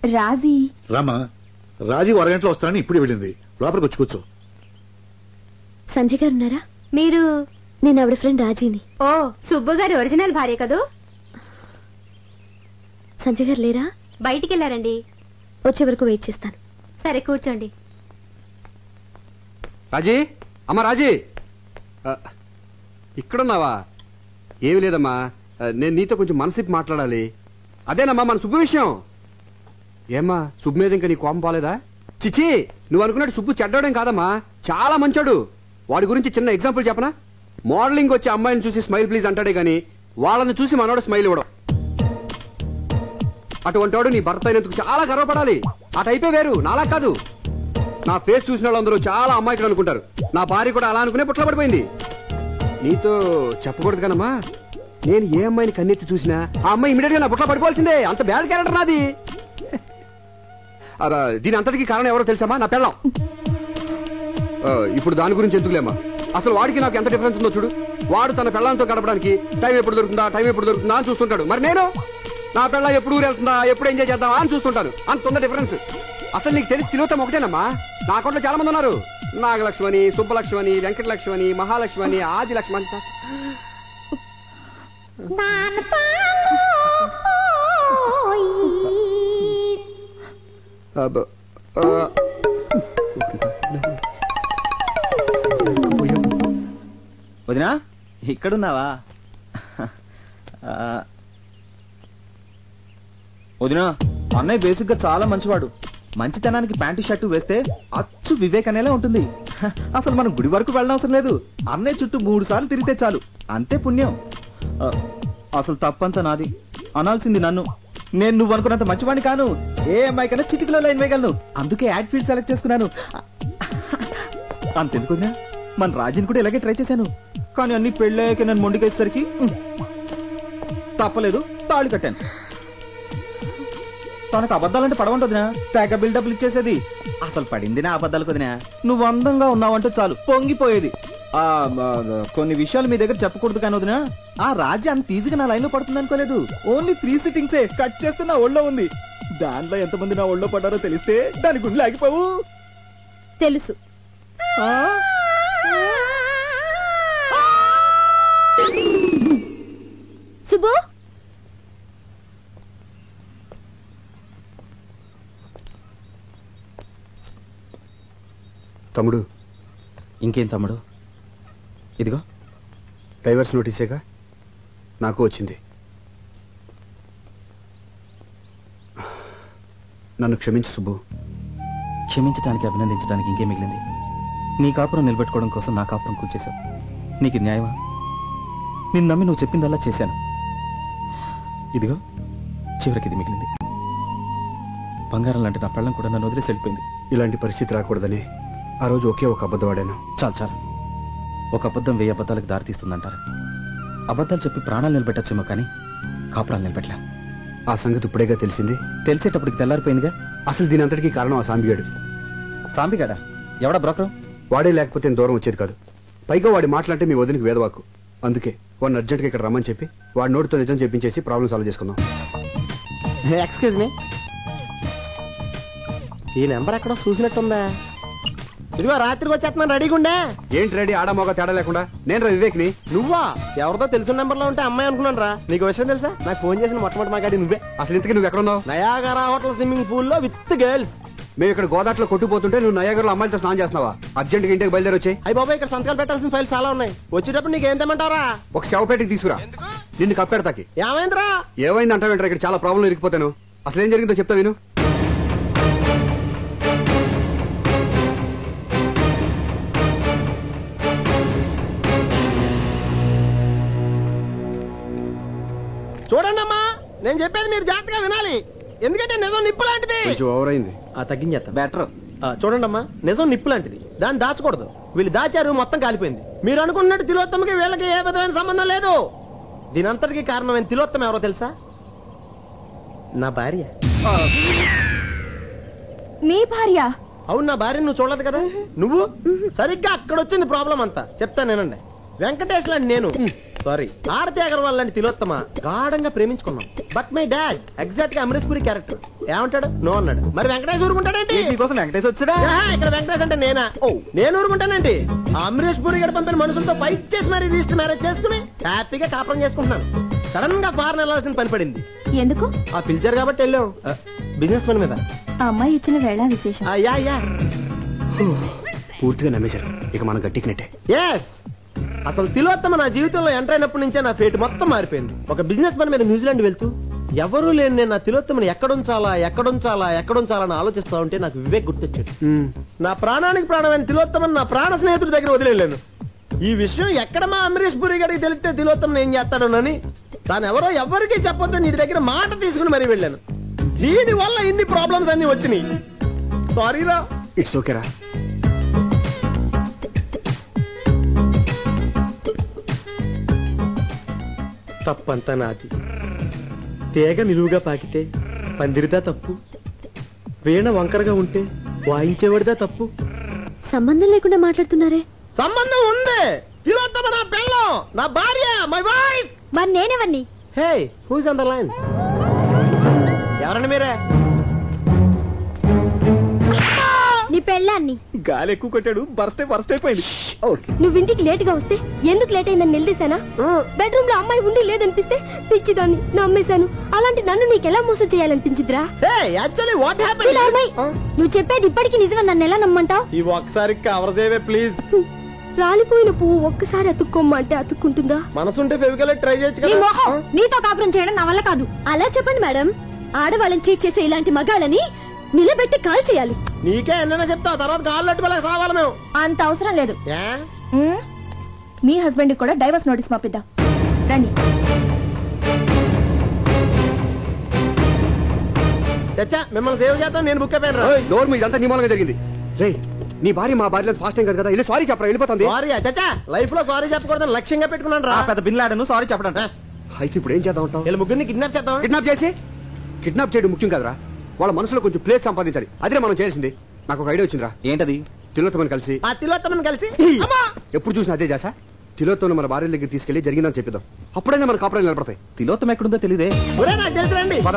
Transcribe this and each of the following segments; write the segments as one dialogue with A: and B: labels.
A: రాజీ
B: రామా రాజీవ్ అరగంటలో వస్తానని ఇప్పుడు వెళ్ళింది లోపలికి వచ్చి కూర్చో
C: సంధ్య గారు ఉన్నారా
D: మీరు
C: నేను ఆవిడ ఫ్రెండ్ రాజీని
D: ఓ సుబ్బు గారి ఒరిజినల్ భార్య కదూ
C: సంధ్య గారు లేరా
D: బయటికి వెళ్ళారండి
C: వచ్చే వరకు వెయిట్ చేస్తాను
D: సరే కూర్చోండి
E: రాజీ అమ్మా రాజీ ఆ, ఇక్కడున్నావా ఏమి లేదమ్మా ఆ, నేను నీతో కొంచెం మనసిప్పి మాట్లాడాలి అదేనమ్మా మన సుబ్బు విషయం ఏమ్మా సుబ్బు మీద ఇంకా నీ కోపం పోలేదా చిచి నువ్వు అనుకున్నట్టు సుబ్బు చెడ్డోడేం కాదమ్మా చాలా మంచోడు వాడి గురించి చిన్న ఎగ్జాంపుల్ చెప్పనా మోడలింగ్ వచ్చే అమ్మాయిని చూసి స్మైల్ ప్లీజ్ అంటాడే గాని వాళ్ళని చూసి మనోడు స్మైల్ ఇవ్వడం అటువంటి వాడు నీ భర్త అయినందుకు చాలా గర్వపడాలి ఆ టైపే వేరు నాలా కాదు నా ఫేస్ చూసిన వాళ్ళందరూ చాలా అమ్మాయికులు అనుకుంటారు నా భార్య కూడా అలా అనుకునే పుట్ల పడిపోయింది నీతో చెప్పకూడదు కనమ్మా నేను ఏ అమ్మాయిని కన్నెత్తి చూసినా ఆ అమ్మాయి ఇమీడియట్ గా నా పుట్ల పడిపోవాల్సిందే అంత బ్యాడ్ క్యారెక్టర్ నాది అలా, దీని అంతటికి కారణం ఎవరో తెలుసామా నా పెళ్ళం ఆ, ఇప్పుడు దాని గురించి ఎందుకులేమ్మా అసలు వాడికి నాకు ఎంత డిఫరెన్స్ ఉందో చూడు వాడు తన పెళ్ళంతో గడపడానికి టైం ఎప్పుడు దొరుకుతుందా టైం ఎప్పుడు దొరుకుతుందా అని చూస్తుంటాడు మరి నేను నా పెళ్ళ ఎప్పుడు ఊరు వెళ్తుందా ఎప్పుడు ఎంజాయ్ చేద్దామా అని చూస్తుంటాను అంత ఉంది డిఫరెన్స్ అసలు నీకు తెలిసి తిరుగుతాం ఒకటేనమ్మా నా అకౌంట్లో చాలా మంది ఉన్నారు నాగలక్ష్మణి సుబ్బలక్ష్మణి వెంకటలక్ష్మణి మహాలక్ష్మణి ఆది లక్ష్మణి అబ్బ, ఆ,
F: వదినా ఇక్కడున్నావా ఆ, వదినా అన్నయ్య బేసిక్ గా చాలా మంచివాడు మంచితనానికి ప్యాంటు షర్టు వేస్తే అచ్చు వివేక్ అనేలా ఉంటుంది హ, అసలు మనం గుడి వరకు వెళ్ళనవసరం లేదు అన్నయ్య చుట్టూ మూడు సార్లు తిరిగితే చాలు అంతే పుణ్యం ఆ, అసలు తప్పంతా నాది అనాల్సింది నన్ను నేను నువ్వు అనుకున్నంత మంచివాడిని కాను ఏ అమ్మాయి కన్నా చిటికలో లైన్ వేయగలను అందుకే యాడ్ ఫీల్డ్ సెలెక్ట్ చేసుకున్నాను అంతెందుకు వదినా మన రాజుని కూడా ఇలాగే ట్రై చేశాను కానీ అన్ని పెళ్ళాక నన్ను మొండికేసరికి ఉమ్, తప్పలేదు తాళి కట్టాను తనకు అబద్ధాలంటే పడవంటదినా తెగ బిల్డప్లు ఇచ్చేసేది అసలు పడింది నా అబద్ధాలు కొదినా నువ్వు అందంగా ఉన్నావంటే చాలు పొంగిపోయేది ఆ ఆ, కొన్ని విషయాలు మీ దగ్గర చెప్పకూడదు కానీ వదినా ఆ రాజ్య అంత ఈజీగా నా లైన్ లో పడుతుంది అనుకోలేదు ఓన్లీ త్రీ సిట్టింగ్సే కట్ చేస్తే నా ఒళ్ళో ఉంది దాంట్లో ఎంతమంది నా ఒళ్ళో పడ్డారో తెలిస్తే దాని గుండె ఆగిపోవు
C: తెలుసు
F: ఆ?
C: సుబ్బు
E: తమ్ముడు
F: ఇంకేం తమ్ముడు ఇదిగో
E: డైవర్స్ నోటీసేగా నాకు వచ్చింది నన్ను క్షమించు సుబ్బు
F: క్షమించడానికి అభినందించడానికి ఇంకేం మిగిలింది నీ కాపురం నిలబెట్టుకోవడం కోసం నా కాపురం కూల్చేశావు నీకు ఇది న్యాయమా నిన్ను నమ్మి నువ్వు చెప్పిందల్లా చేశాను ఇదిగో చివరికి ఇది మిగిలింది బంగారం లాంటి నా పెళ్ళం కూడా నన్ను వదిలేసి వెళ్ళిపోయింది
E: ఇలాంటి పరిస్థితి రాకూడదని ఆ రోజు ఒకే ఒక అబద్ధం ఆడాను
F: చాలు చాలు ఒక అబద్ధం వెయ్యి అబద్ధాలకు దారితీస్తుందంటారు అబద్ధాలు చెప్పి ప్రాణాలు నిలబెట్టచ్చేమో కానీ కాపురాలు నిలబెట్టలే
E: ఆ సంగతి ఇప్పుడేగా తెలిసింది
F: తెలిసేటప్పటికి తెల్లారిపోయిందిగా
E: అసలు దీని అంతటికీ కారణం ఆ సాంబిగాడు
F: సాంబిగాడా ఎవడా బ్రోకరు
E: వాడే లేకపోతే నేను దూరం వచ్చేది కాదు పైగా వాడి మాటలంటే మీ వదినికి వేదవాకు అందుకే వాడిని అర్జెంట్గా ఇక్కడ రమ్మని చెప్పి వాడి నోటితో నిజం చెప్పించేసి ప్రాబ్లం సాల్వ్ చేసుకుందాం
G: ఎక్స్క్యూజ్ మీ ఈ నెంబర్ ఎక్కడో చూసినట్టుందా ఇదిగో రాత్రికి వచ్చేస్తున్నాను రెడీగా ఉండే
E: ఏంటి రెడీ ఆడమోగ తేడా లేకుండా నేను రా వివేక్ని
G: నువ్వా ఎవరితో తెలిసిన నెంబర్ లో ఉంటే అమ్మాయి అనుకున్నాను రా నీకు విషయం తెలుసా నాకు ఫోన్ చేసిన మొట్టమొదటి మాగాడి నువ్వే
E: అసలు ఇంతకీ నువ్వు ఎక్కడున్నావు
G: నయాగరా హోటల్ స్విమ్మింగ్ పూల్ లో విత్ గర్ల్స్
E: మేము ఇక్కడ గోదాట్లో కొట్టుకుపోతుంటే నువ్వు నయాగర్లో అమ్మాయిలతో స్నానం చేస్తున్నావా అర్జెంట్గా ఇంటికి బయలుదేరి వచ్చాయి
G: అయ్యి బాబాయ్ ఇక్కడ సంతకాలు పెట్టాల్సిన ఫైల్స్ చాలా ఉన్నాయి వచ్చేటప్పుడు నీకు ఏం తెమ్మంటారా
E: ఒక శవపేటకి తీసుకురా నిన్ను కప్పెడతాకి
G: ఏమైందిరా
E: ఏమైంది అంటావేంటారా ఇక్కడ చాలా ప్రాబ్లం ఇరికిపోతాను అసలు ఏం జరిగిందో చెప్తా విను
G: చూడండి అమ్మా నేను చెప్పేది మీరు జాగ్రత్తగా వినాలి ఎందుకంటే నిజం నిప్పు లాంటిది
E: కొంచెం ఓవర్ అయింది
G: ఆ తగ్గించేస్తా బెటర్ చూడండి అమ్మా నిజం నిప్పు లాంటిది దాన్ని దాచకూడదు వీళ్ళు దాచారు మొత్తం కాలిపోయింది మీరు అనుకున్నట్టు తిలోత్తమకి వీళ్ళకి ఏ విధమైన సంబంధం లేదు దీనంతటికి కారణమైన తిలోత్తమ ఎవరో తెలుసా నా భార్య
A: మీ భార్య
G: అవును నా భార్య నువ్వు చూడలేదు కదా నువ్వు సరిగ్గా అక్కడ వచ్చింది ప్రాబ్లం అంతా చెప్తాను నేనండి వెంకటేష్ లాంటి నేను సారీ ఆరతి అగర్వాల్ లాంటి తిలోత్తమ గాఢంగా ప్రేమించుకున్నాం బట్ మై డాడ్ ఎగ్జాక్ట్ గా అమరీష్ పురి క్యారెక్టర్ ఏమంటాడు నో అన్నాడు మరి వెంకటేష్ ఊరుకుంటాడేంటి
F: ఏంటి నీకోసం వెంకటేష్ వచ్చాడా
G: ఆహా, ఇక్కడ వెంకటేష్ అంటే నేనా ఓ నేను ఊరుకుంటానండి ఆ అమరీష్ పురి గారు పంపిన మనుషులతో ఫైట్ చేసి మరి రిజిస్టర్ మ్యారేజ్ చేసుకుని హ్యాపీగా కాపురం చేసుకుంటున్నాను సడన్ గా ఫారెన్ వెళ్ళాల్సిన పని పడింది
C: ఎందుకు
G: ఆ పిలిచారు కాబట్టి వెళ్ళాం బిజినెస్ పని మీద
C: ఆ అమ్మాయి ఇచ్చిన వేళ విశేషం
G: ఆ, యా యా
E: పూర్తిగా నమ్మేశారు ఇక మనం గట్టికినట్టే
G: ఎస్ అసలు తిలోత్తమ నా జీవితంలో ఎంటర్ అయినప్పటి నుంచే నా ఫేట్ మొత్తం మారిపోయింది ఒక బిజినెస్ పని మీద న్యూజిలాండ్ వెళ్తూ ఎవరూ లేని నేను నా తిలోత్తమని ఎక్కడుంచాలా ఎక్కడుంచాలా ఎక్కడుంచాలా అని ఆలోచిస్తా ఉంటే నాకు వివేక్ గుర్తొచ్చాడు నా ప్రాణానికి ప్రాణమైన తిలోత్తమని నా ప్రాణ స్నేహితుడి దగ్గర వదిలేను ఈ విషయం ఎక్కడ మా అమరీష్ పురి గారికి తెలిస్తే తిలోత్తమని ఏం చేస్తాడోనని తాను ఎవరో ఎవరికీ చెప్పొద్దు నీ దగ్గర మాట తీసుకుని మరీ వెళ్ళాను దీని వల్ల ఇన్ని ప్రాబ్లమ్స్ అన్ని వచ్చినాయి సారీరా
E: ఇట్స్ ఓకేరా
G: తప్పంతా నాది తేగ నిలువుగా పాకితే పందిరిదా తప్పు వీణ వంకరగా ఉంటే వాయించేవాడిదా తప్పు
C: సంబంధం లేకుండా మాట్లాడుతున్నారే
G: సంబంధం ఉంది తిలోత్తమ నా పెళ్ళం నా భార్య మై వైఫ్
C: మరి నేనెవరిని
G: hey who's on the line ఎవరండి మీరే
C: నీ పెళ్ళాన్ని
F: గాలి ఎక్కువ కొట్టాడు బర్స్ట్ బర్స్ట్ అయిపోయింది ఓకే
C: నువ్వు ఇంటికి లేట్ గా వస్తే ఎందుకు లేట్ అయిందని నిలదీశానా బెడ్రూమ్ లో అమ్మాయి ఉండి లేదనిపిస్తే పిచ్చిదాన్ని నమ్మేశాను అలాంటి నన్ను నీకెలా మోసం చేయాలనిపించిద్రా
G: హే యాక్చువల్లీ వాట్
C: ఛీ, నార్మల్.
G: హ్యాపెన్
C: నువ్వు చెప్పేది ఇప్పటికీ నిజమని నన్ను ఎలా నమ్మంటావు
G: ఈ ఒక్కసారి కవర్ చేయవే ప్లీజ్
C: రాలిపోయిన పువ్వు ఒక్కసారి అతుక్కోమ్మంటే అతుక్కుంటుందా
G: మనసుంటే ఫెవికల్ ట్రై చేయొచ్చు
C: నీ
G: కదా
C: మొహం నీతో కాపురం చేయడం నా వల్ల కాదు అలా చెప్పండి మేడం ఆడవాళ్ళని చీట్ చేసే ఇలాంటి మగాళ్ళని నిలబెట్టి కాల్ చేయాలి
G: నీకే ఎన్నైనా చెప్తావు తర్వాత కాళ్ళు అట్టు వెళ్ళక సావాలి మేము
C: అంత అవసరం లేదు
G: ఏ?
C: ఉమ్, మీ హస్బెండ్ కూడా డైవర్స్ నోటీస్ పంపిద్దాం రండి
G: చచ్చా మిమ్మల్ని సేవ్ చేద్దాం నేను బుక్ అయిపోయాను రా.
E: డోర్ మీద ఇదంతా నియమాలుగా జరిగింది రే నీ భార్య మా భార్య ఫాస్ట్ టైం కదా కదా వెళ్ళి సారీ చెప్పరా వెళ్ళిపోతుంది
G: సారీ చచ్చా లైఫ్ లో సారీ చెప్పకూడదని లక్ష్యంగా పెట్టుకున్నాను రా
F: ఆ పెద్ద బిన్లాడను సారీ చెప్పడం
E: అయితే ఇప్పుడు ఏం చేద్దాం అంటావు
G: వీళ్ళ ముగ్గురిని కిడ్నాప్ చేద్దాం
E: కిడ్నాప్ చేసి కిడ్నాప్ చేయడం ముఖ్యం కదరా వాళ్ళ మనసులో కొంచెం ప్లేస్ సంపాదించాలి అదే మనం చేసింది నాకు ఒక ఐడియా వచ్చిందిరా
F: ఏంటది
E: తిలోత్తమని కలిసి
G: ఆ తిలోత్తమని కలిసి అమ్మా!
E: ఎప్పుడు చూసినా అదే చేసా తిలోత్తమని మన భార్య దగ్గర తీసుకెళ్లి జరిగిందని చెప్పిద్దాం అప్పుడైనా మన కాపురాలు నిలబడతాయి
F: తిలోత్తం ఎక్కడుందో తెలియదే
G: ఒరే నాకు తెలుసు రండి
E: పద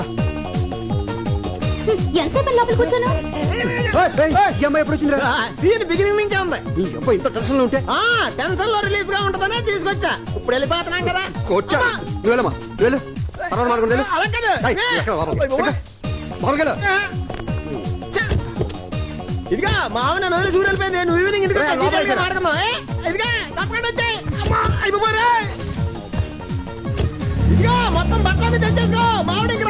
C: ఎంతసేపు లోపల కూర్చోను
E: ఈ అమ్మాయి ఎప్పుడు వచ్చిందిరా
G: సీన్ బిగినింగ్ నుంచే ఉంది
E: ఈ అబ్బాయి ఇంత టెన్షన్ లో ఉంటే
G: ఆ టెన్షన్ లో రిలీఫ్ గా ఉంటదనే తీసుకొచ్చా ఇప్పుడు వెళ్ళిపోతున్నాం కదా
E: కొట్టా
G: అమ్మా!
E: నువ్వు వెళ్ళమ్మా నువ్వు వెళ్ళు తర్వాత మాట్లాడుకుంటూ వెళ్ళు.
G: అలా కాదు.
E: ఏయ్, ఎక్కడ లోపలికి?
G: అయ్యో.
E: ఎక్కడ? లోపలికి వెళ్ళు.
G: చ్చ! ఇదిగా మా ఆవిడ నన్ను వదిలి చూడు వెళ్ళిపోయింది నువ్వు ఈవినింగ్ ఇంటికి వచ్చా,
E: ఏ, లోపలికి
G: డీటెయిల్గా
E: రా.
G: మాట్లాడదాం, ఏ? ఇదిగా తప్పకుండా వచ్చాయి అమ్మా అయిపోయారే ఇదిగా మొత్తం బట్టలన్నీ తెచ్చేసుకో మామిడి